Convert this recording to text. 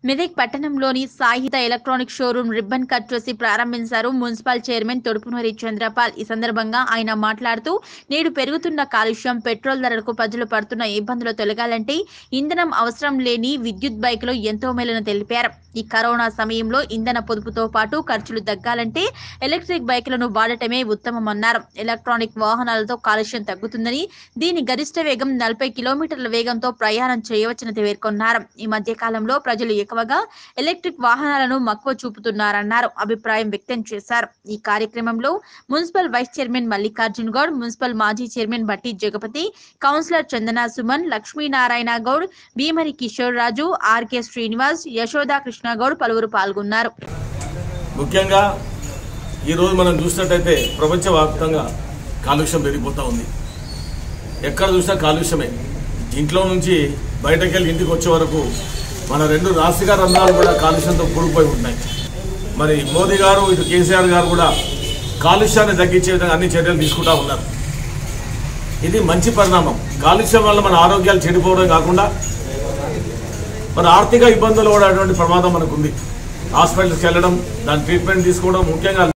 మెదక్ పట్టణంలోని Sahitha electronic showroom ribbon cut చేసి ప్రారంభించారు మున్సిపల్ చైర్మన్ తొడుపునూరి చంద్రపాల్ ఈ సందర్భంగా ఆయన మాట్లాడుతూ నేడు పెరుగుతున్న కాలుష్యం పెట్రోల్ ధరలకు ప్రజలు పడుతున్న ఇబ్బందులు తొలగాలంటే ఇంధనం అవసరం లేని విద్యుత్ బైకులు ఎంతో మేలని తెలిపారు ఈ కరోనా సమయంలో ఇంధన పొదుపుతో పాటు ఖర్చులు తగ్గాలంటే ఎలక్ట్రిక్ బైకులను వాడటమే ఉత్తమమన్నారు ఎలక్ట్రానిక్ వాహనాలతో కాలుష్యం తగ్గుతుందని దీని గరిష్ట వేగం నలభై కిలోమీటర్ల వేగంతో ప్రయాణం చేయవచ్చని పేర్కొన్నారు ఈ మధ్య కాలంలో ప్రజలు ఎక్కువగా ఎలక్ట్రిక్ వాహనాలను మక్కువ చూపుతున్నారన్నారు అభిప్రాయం వ్యక్తం చేశారు ఈ కార్యక్రమంలో municipal vice chairman Mallikarjun Goud municipal మాజీ chairman Batti Jagapathi councillor Chandana Suman Lakshminarayana Goud Bheemari Kishore Raju RK Srinivas Yashoda Krishna Goud పలువురు పాల్గొన్నారు ముఖ్యంగా ఈరోజు మనం చూసినట్టయితే ప్రపంచవ్యాప్తంగా కాలుష్యం పెరిగిపోతూ ఉంది ఎక్కడ చూసినా కాలుష్యమే ఇంట్లో నుంచి బయటకు వెళ్ళి ఇంటికి వచ్చే వరకు మన రెండు రాష్ట్రీయ రంధ్రాలు కూడా కాలుష్యంతో కూడిపోయి ఉన్నాయి మరి మోదీ గారు ఇటు కేసీఆర్ గారు కూడా కాలుష్యాన్ని తగ్గించే విధంగా అన్ని చర్యలు తీసుకుంటా ఉన్నారు ఇది మంచి పరిణామం కాలుష్యం వల్ల మన ఆరోగ్యాలు చెడిపోవడం కాకుండా మరి ఆర్థిక ఇబ్బందులు పడేటువంటి ప్రమాదం మనకు ఉంది హాస్పిటల్కి వెళ్ళడం దాని ట్రీట్మెంట్ తీసుకోవడం ముఖ్యంగా